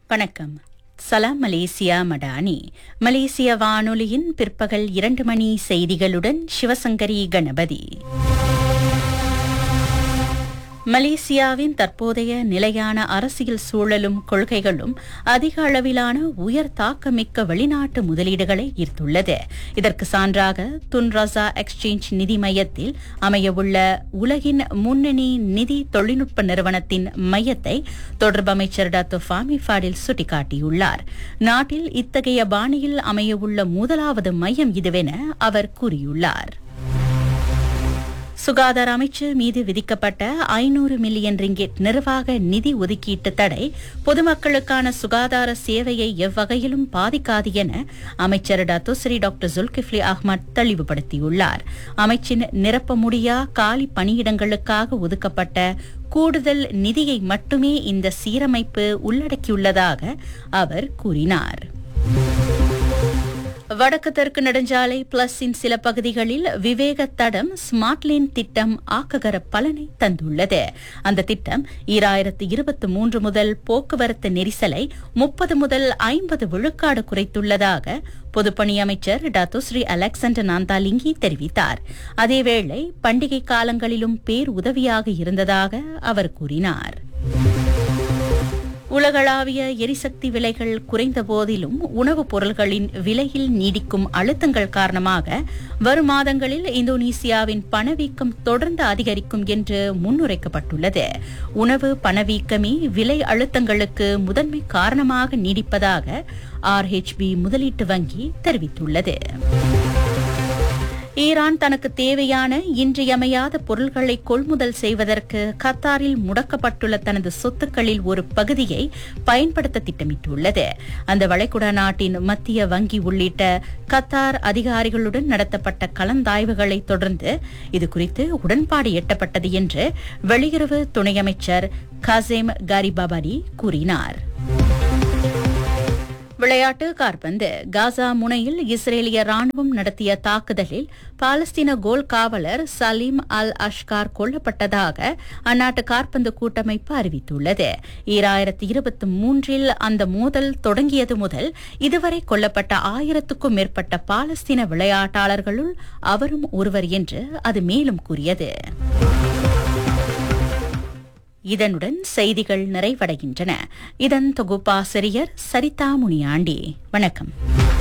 வணக்கம் சலாம் மலேசியா மடானி மலேசிய வானொலியின் பிற்பகல் இரண்டு மணி செய்திகளுடன் சிவசங்கரி கணபதி மலேசியாவின் தற்போதைய நிலையான அரசியல் சூழலும் கொள்கைகளும் அதிக அளவிலான உயர் தாக்கமிக்க வெளிநாட்டு முதலீடுகளை ஈர்த்துள்ளது இதற்கு சான்றாக துன்ரசா எக்ஸ்சேஞ்ச் நிதி மையத்தில் அமையவுள்ள உலகின் முன்னணி நிதி தொழில்நுட்ப நிறுவனத்தின் மையத்தை தொடர்பு அமைச்சர் டாக்டர் ஃபாமி ஃபாடில் சுட்டிக்காட்டியுள்ளார் நாட்டில் இத்தகைய பாணியில் அமையவுள்ள முதலாவது மையம் இதுவென அவர் கூறியுள்ளார் சுகாதார அமைச்சு மீது விதிக்கப்பட்ட ஐநூறு மில்லியன் ரிங்கெட் நிர்வாக நிதி ஒதுக்கீட்டு தடை பொதுமக்களுக்கான சுகாதார சேவையை எவ்வகையிலும் பாதிக்காது என அமைச்சர் டத்துஸ்ரீ டாக்டர் ஜுல்கிஃப்லி அஹ்மத் தெளிவுபடுத்தியுள்ளார் அமைச்சின் நிரப்ப முடியா காலி பணியிடங்களுக்காக ஒதுக்கப்பட்ட கூடுதல் நிதியை மட்டுமே இந்த சீரமைப்பு உள்ளடக்கியுள்ளதாக அவர் கூறினார் வடக்கு தெற்கு நெடுஞ்சாலை பிளஸின் சில பகுதிகளில் விவேக தடம் ஸ்மார்ட் லேன் திட்டம் ஆக்ககர பலனை தந்துள்ளது அந்த திட்டம் ஈராயிரத்து இருபத்தி மூன்று முதல் போக்குவரத்து நெரிசலை முப்பது முதல் ஐம்பது விழுக்காடு குறைத்துள்ளதாக பொதுப்பணி அமைச்சர் டாத்துஸ்ரீ அலெக்சாண்டர் நாந்தாலிங்கி தெரிவித்தார் அதேவேளை பண்டிகை காலங்களிலும் பேர் உதவியாக இருந்ததாக அவர் கூறினார் உலகளாவிய எரிசக்தி விலைகள் குறைந்த போதிலும் உணவுப் பொருள்களின் விலையில் நீடிக்கும் அழுத்தங்கள் காரணமாக வரும் மாதங்களில் இந்தோனேசியாவின் பணவீக்கம் தொடர்ந்து அதிகரிக்கும் என்று முன்னுரைக்கப்பட்டுள்ளது உணவு பணவீக்கமே விலை அழுத்தங்களுக்கு முதன்மை காரணமாக நீடிப்பதாக ஆர்ஹெச்பி முதலீட்டு வங்கி தெரிவித்துள்ளது ஈரான் தனக்கு தேவையான இன்றியமையாத பொருள்களை கொள்முதல் செய்வதற்கு கத்தாரில் முடக்கப்பட்டுள்ள தனது சொத்துக்களில் ஒரு பகுதியை பயன்படுத்த திட்டமிட்டுள்ளது அந்த வளைகுடா நாட்டின் மத்திய வங்கி உள்ளிட்ட கத்தார் அதிகாரிகளுடன் நடத்தப்பட்ட கலந்தாய்வுகளை தொடர்ந்து இதுகுறித்து உடன்பாடு எட்டப்பட்டது என்று வெளியுறவு துணை அமைச்சர் கசேம் காரிபாபாடி கூறினார் விளையாட்டு கார்பந்து காசா முனையில் இஸ்ரேலிய ராணுவம் நடத்திய தாக்குதலில் பாலஸ்தீன கோல் காவலர் சலீம் அல் அஷ்கார் கொல்லப்பட்டதாக அந்நாட்டு கார்பந்து கூட்டமைப்பு அறிவித்துள்ளது ஈராயிரத்தி இருபத்தி மூன்றில் அந்த மோதல் தொடங்கியது முதல் இதுவரை கொல்லப்பட்ட ஆயிரத்துக்கும் மேற்பட்ட பாலஸ்தீன விளையாட்டாளர்களுள் அவரும் ஒருவர் என்று அது மேலும் கூறியது இதனுடன் செய்திகள் நிறைவடைகின்றன இதன் தொகுப்பாசிரியர் சரிதா முனியாண்டி வணக்கம்